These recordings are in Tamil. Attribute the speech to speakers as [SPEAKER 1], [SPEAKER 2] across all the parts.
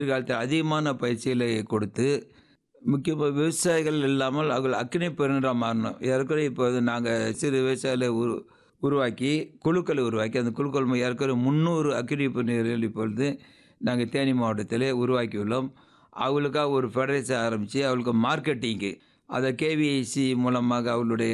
[SPEAKER 1] காலத்தில் அதிகமான பயிற்சிகளை கொடுத்து முக்கியமாக விவசாயிகள் இல்லாமல் அவர்கள் அக்னி பெருநராக மாறணும் ஏற்கனவே இப்போது நாங்கள் சிறு விவசாயிகளை உரு உருவாக்கி குழுக்களை உருவாக்கி அந்த குழுக்கள் மூலம் ஏற்கனவே முந்நூறு அக்னி பெருநீர்கள் இப்பொழுது நாங்கள் தேனி மாவட்டத்திலே உருவாக்கியுள்ளோம் அவங்களுக்காக ஒரு ஃபெடரேஷன் ஆரம்பித்து அவங்களுக்கு மார்க்கெட்டிங்கு அதை கேவிஐசி மூலமாக அவங்களுடைய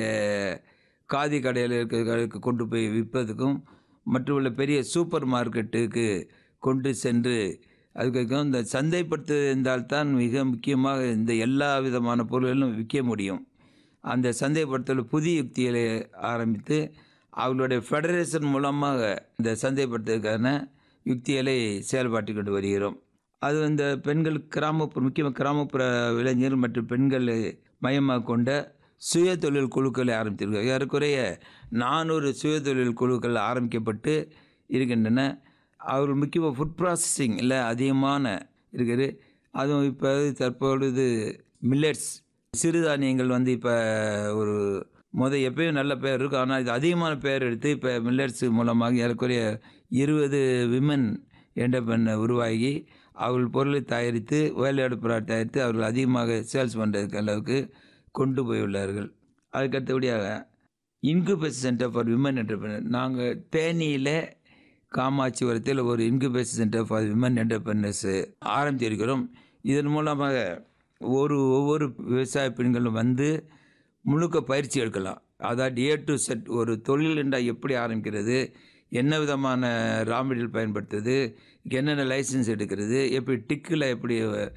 [SPEAKER 1] காதி கடையில் இருக்கிறவர்களுக்கு கொண்டு போய் விற்பதுக்கும் மற்றுமுள்ள பெரிய சூப்பர் மார்க்கெட்டுக்கு கொண்டு சென்று அதுக்கு இந்த சந்தைப்படுத்துதல் இருந்தால்தான் மிக முக்கியமாக இந்த எல்லா விதமான பொருள்களும் விற்க முடியும் அந்த சந்தைப்படுத்தல் புதிய யுக்திகளை ஆரம்பித்து அவர்களுடைய ஃபெடரேஷன் மூலமாக இந்த சந்தைப்படுத்துவதற்கான யுக்திகளை செயல்பாட்டு கொண்டு வருகிறோம் அது இந்த பெண்கள் கிராமப்புற முக்கியமாக கிராமப்புற இளைஞர் மற்றும் பெண்களை மையமாக கொண்ட சுய தொழில் குழுக்களை ஆரம்பித்திருக்காங்க ஏறக்குறைய நானூறு சுய தொழில் குழுக்கள் ஆரம்பிக்கப்பட்டு இருக்கின்றன அவர் முக்கியமாக ஃபுட் ப்ராசஸிங்கில் அதிகமான இருக்குது அதுவும் இப்போ தற்பொழுது மில்லட்ஸ் சிறுதானியங்கள் வந்து இப்போ ஒரு முத எப்பயும் நல்ல பேர் இருக்கும் ஆனால் இது அதிகமான பேர் எடுத்து இப்போ மில்லட்ஸ் மூலமாக ஏறக்குறைய இருபது விமன் என்ற பெண்ணை உருவாகி அவர்கள் பொருளை தயாரித்து வேலையாடு பொருள் தயாரித்து அவர்கள் அதிகமாக சேல்ஸ் பண்ணுறதுக்கு அளவுக்கு கொண்டு போயுள்ளார்கள் அதுக்கடுத்தபடியாக incubation centre for women entrepreneur நாங்கள் தேனியில் காமாட்சிபுரத்தில் ஒரு incubation centre for women entrepreneurs ஆரம்பித்திருக்கிறோம் இதன் மூலமாக ஒரு ஒவ்வொரு விவசாய பெண்களும் வந்து முழுக்க பயிற்சி எடுக்கலாம் அதாவது ஏ டு செட் ஒரு தொழில் என்றால் எப்படி ஆரம்பிக்கிறது என்ன விதமான ரா மெட்டீரியல் பயன்படுத்துறது என்னென்ன லைசன்ஸ் எடுக்கிறது எப்படி டிக்கில் எப்படி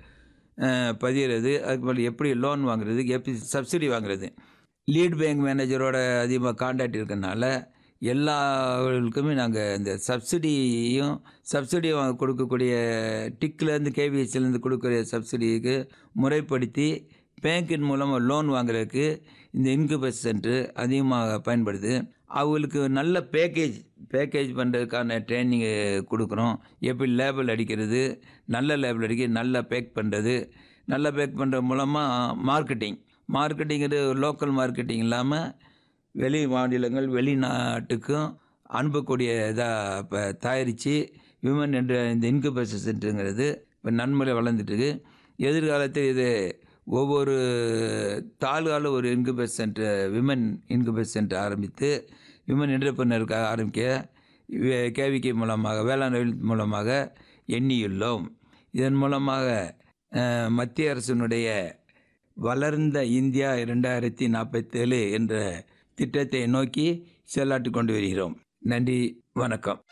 [SPEAKER 1] அஹ், பதியிறது அதுக்கு மேலே எப்படி லோன் வாங்குறது எப்படி சப்சிடி வாங்குறது லீட் பேங்க் மேனேஜரோட அதிகமாக காண்டாக்ட் இருக்கனால எல்லாருக்குமே நாங்கள் இந்த சப்சிடியும் சப்சிடி வாங்க கொடுக்கக்கூடிய டிக்லேருந்து கேவிஎஸ்லேருந்து கொடுக்கக்கூடிய சப்சிடிக்கு முறைப்படுத்தி பேங்கின் மூலமாக லோன் வாங்குறதுக்கு இந்த இன்குபேஷன் சென்டர் அதிகமாக பயன்படுது அவங்களுக்கு நல்ல பேக்கேஜ் பேக்கேஜ் பண்ணுறதுக்கான ட்ரைனிங்கு கொடுக்குறோம் எப்படி லேபிள் அடிக்கிறது நல்ல லேபிள் அடிக்க நல்லா பேக் பண்ணுறது நல்லா பேக் பண்ணுறது மூலமாக மார்க்கெட்டிங் மார்க்கெட்டிங்கிறது லோக்கல் மார்க்கெட்டிங் இல்லாமல் வெளி மாநிலங்கள் வெளிநாட்டுக்கும் அனுப்பக்கூடிய இதாக இப்போ தயாரித்து விமன் என்ற இந்த இன்குபேஷன் சென்டருங்கிறது இப்போ நன்முறை வளர்ந்துட்டு இருக்கு எதிர்காலத்தில் இது ஒவ்வொரு தாலுகாவில் ஒரு incubation centre women incubation centre ஆரம்பித்து விமன் என்டர்பிரினருக்காக ஆரம்பிக்க கேவிகே மூலமாக வேளாண் மூலமாக எண்ணியுள்ளோம் இதன் மூலமாக அஹ், மத்திய அரசினுடைய வளர்ந்த இந்தியா இரண்டாயிரத்தி நாற்பத்தேழு என்ற திட்டத்தை நோக்கி செயலாற்றி கொண்டு வருகிறோம் நன்றி வணக்கம்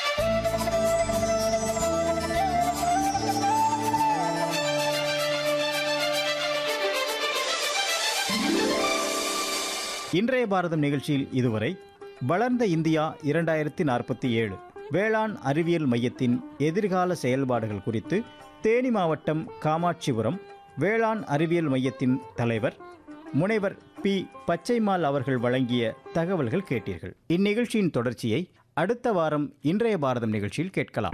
[SPEAKER 2] இன்றைய பாரதம் நிகழ்ச்சியில் இதுவரை வளர்ந்த இந்தியா இரண்டாயிரத்தி நாற்பத்தி ஏழு வேளாண் அறிவியல் மையத்தின் எதிர்கால செயல்பாடுகள் குறித்து தேனி மாவட்டம் காமாட்சிபுரம் வேளாண் அறிவியல் மையத்தின் தலைவர் முனைவர் பி பச்சைமால் அவர்கள் வழங்கிய தகவல்கள் கேட்டீர்கள் இந்நிகழ்ச்சியின் தொடர்ச்சியை அடுத்த வாரம் இன்றைய பாரதம் நிகழ்ச்சியில் கேட்கலாம்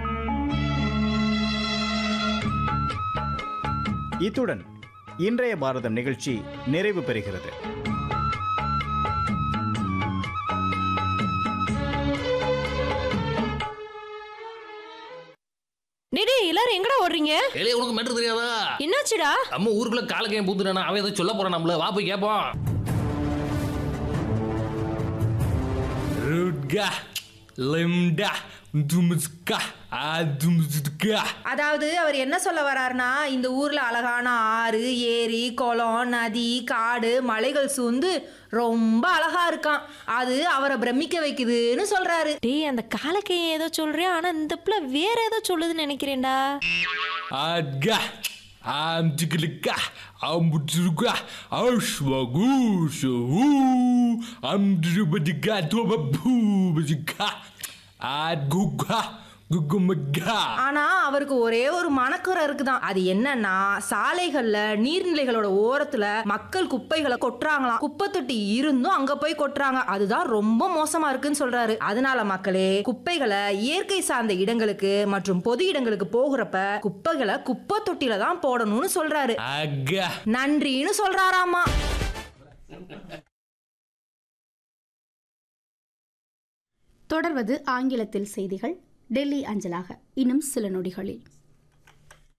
[SPEAKER 2] இத்துடன் இன்றைய பாரதம் நிகழ்ச்சி நிறைவு பெறுகிறது
[SPEAKER 3] டேய் டேய், எல்லாரும் எங்கடா ஓடுறீங்க
[SPEAKER 4] ஏலே உனக்கு மெட்ரு தெரியாதா
[SPEAKER 3] என்னாச்சுடா
[SPEAKER 4] நம்ம ஊருக்குள்ள காலக்கையும் பூத்துட்டானா அவன் ஏதோ சொல்ல போறான் நம்மள வா போய் கேட்போம் ருட்கா லிம்டா தும்ஸ்கா ஆ தும்ஸ்கா
[SPEAKER 5] அதாவது அவர் என்ன சொல்ல வர்றாருன்னா இந்த ஊர்ல அழகான ஆறு ஏரி குளம் நதி காடு மலைகள் சூழ்ந்து ரொம்ப அழகா இருக்கான் அது அவரை பிரமிக்க வைக்குதுன்னு சொல்றாரு
[SPEAKER 3] டேய் அந்த காலக்கையை ஏதோ சொல்றியா ஆனா இந்த பிள்ளை வேற ஏதோ சொல்லுதுன்னு நினைக்கிறேன்டா
[SPEAKER 4] ஆட்கா ஆம் ஜிகிலிக்கா ஆம் புட்ருக்கா ஆஷ்வகூஷு ஆம் திருபதிக்கா தோபூபதிக்கா ஆட் குக்கா குக்குமக்கா
[SPEAKER 5] ஆனா அவருக்கு ஒரே ஒரு மனக்குறை இருக்குதான் அது என்னன்னா சாலைகள்ல நீர்நிலைகளோட ஓரத்துல மக்கள் குப்பைகளை கொட்டுறாங்களாம் குப்பை தொட்டி இருந்தும் அங்க போய் கொட்டுறாங்க அதுதான் ரொம்ப மோசமா இருக்குன்னு சொல்றாரு அதனால மக்களே குப்பைகளை இயற்கை சார்ந்த இடங்களுக்கு மற்றும் பொது இடங்களுக்கு போகிறப்ப குப்பைகளை குப்பை தொட்டில தான் போடணும்னு சொல்றாரு
[SPEAKER 4] ஆகா
[SPEAKER 5] நன்றின்னு சொல்றாராமா
[SPEAKER 6] தொடர்வது ஆங்கிலத்தில் செய்திகள் டெல்லி அஞ்சலாக இன்னும் சில நொடிகளில்